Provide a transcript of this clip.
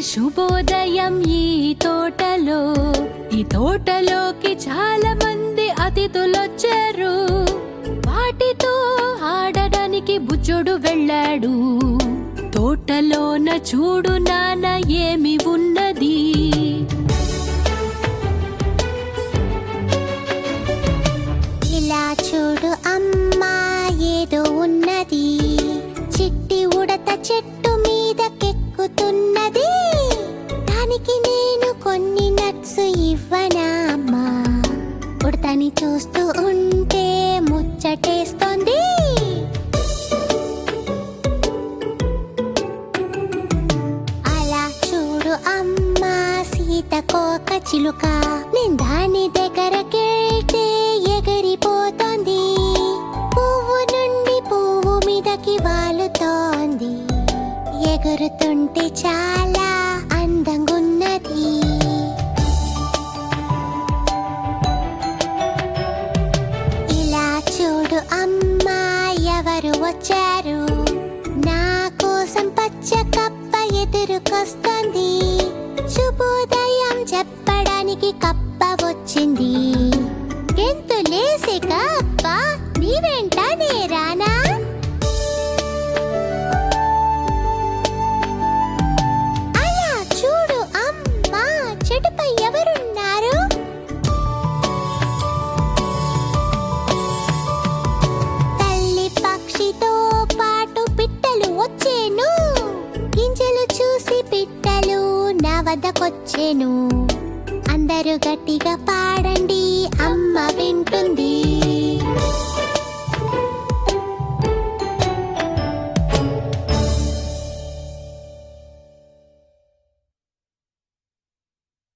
శుభోదయం ఈ తోటలో ఈ తోటలోకి చాలా మంది అతిథులొచ్చారు వాటితో ఆడడానికి బుజ్జుడు వెళ్ళాడు తోటలోన చూడు నాన్న ఏమి ఉన్నది ఇలా చూడు అమ్మా ఏదో ఉన్నది చిట్టి ఉడత చెట్టు మీదకెక్కుతున్నది దానికి నేను కొన్ని నట్స్ ఇవ్వనా అమ్మా ఉడతని చూస్తూ ఉంటే ముచ్చటేస్తోంది అలా చూడు అమ్మా సీతకోక చిలుక నేను దాని దగ్గరకెళ్తే ఎగిరిపోతోంది పువ్వు నుండి పువ్వు మీదకి వాలుతోంది ఎగురుతుంటే చాలా అందంగున్నది ఇలా చూడు అమ్మా ఎవరు వచ్చారు నా కోసం పచ్చ కప్ప ఎదురుకొస్తుంది శుభోదయం చెప్పడానికి కప్ప వచ్చింది గెంతులేసి కప్ప నీవెంట నేరానా అలా చూడు అమ్మా చెట్టుపై ఎవరున్నారు తల్లి పక్షితో పాటు పిట్టలు వచ్చేను గింజలు చూసి పిట్టలు నా వద్దకొచ్చేను అందరూ గట్టిగా పాడండి అమ్మ వింటుంది